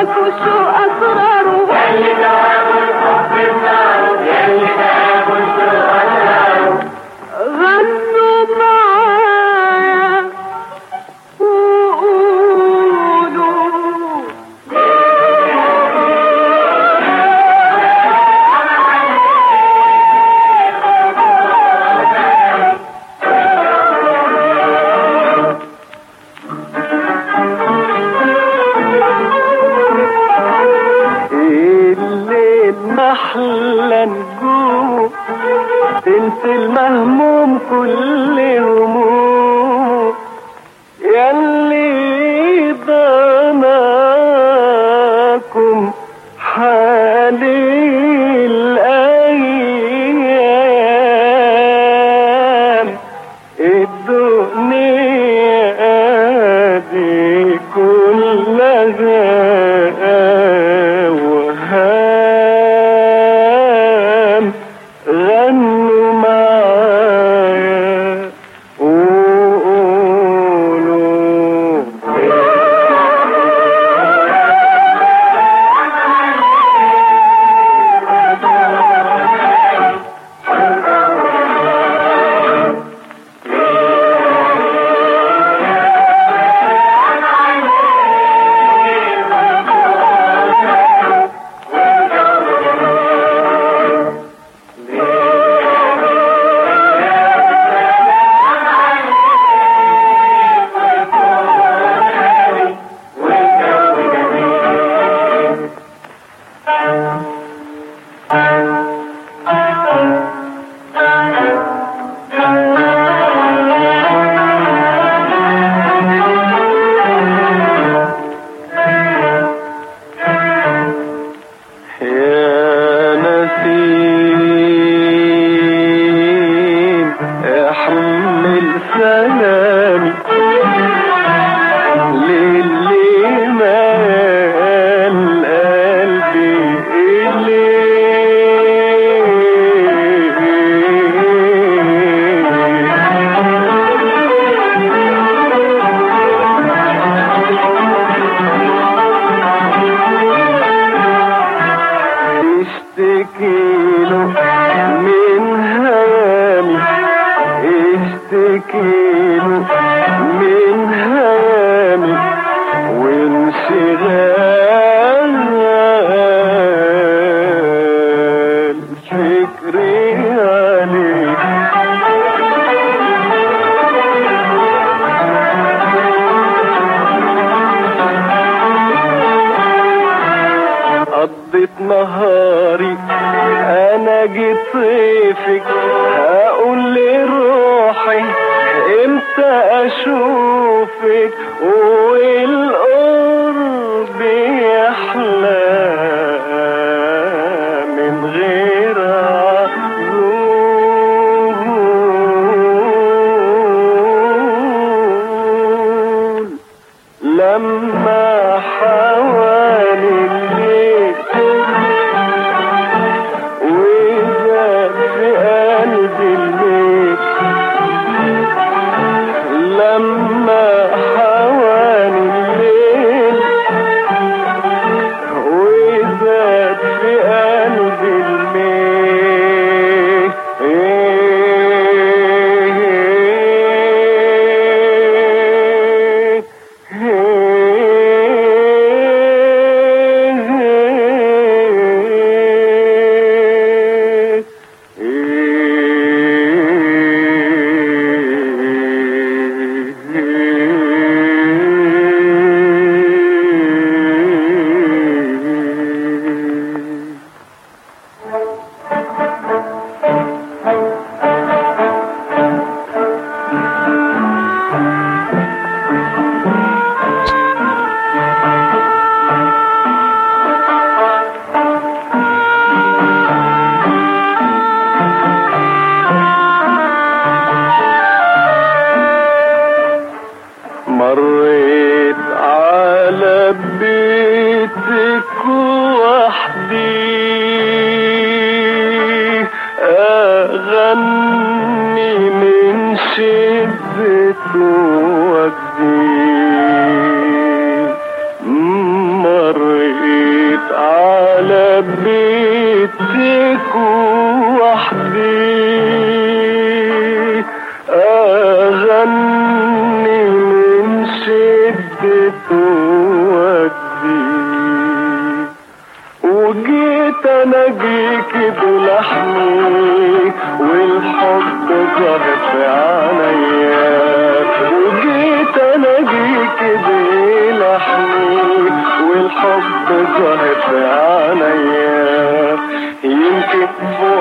هواك وشو أسراره يلي دوام الحب بناره يلي تاكل شو أسراره غنوا معايا وقولوا الليل محلى نجوم تنسي المهموم كل هموم يلي ضناكم حالي الأيام الدنيا دي كلها وهام غنوا معايا وقولوا يا نسيم احمل سلامي للي مال قلبي اشتكيله من هيامي اشتكيله من هيامي وانشغال فكري عليك قضيت نهاري انا جيت صيفك هقول لروحي امتى اشوفك والقرب يحلى من غير عذول لما حوالي الليل وزاد في قلبي الليل لما حوالي الليل حبيتك وحدي أغني من شدة وجدي وجيت اناجيك بلحمي والحب ظهر في عينيا وجيت اناجيك بلحمي والحب ظهر في عينيا يمكن في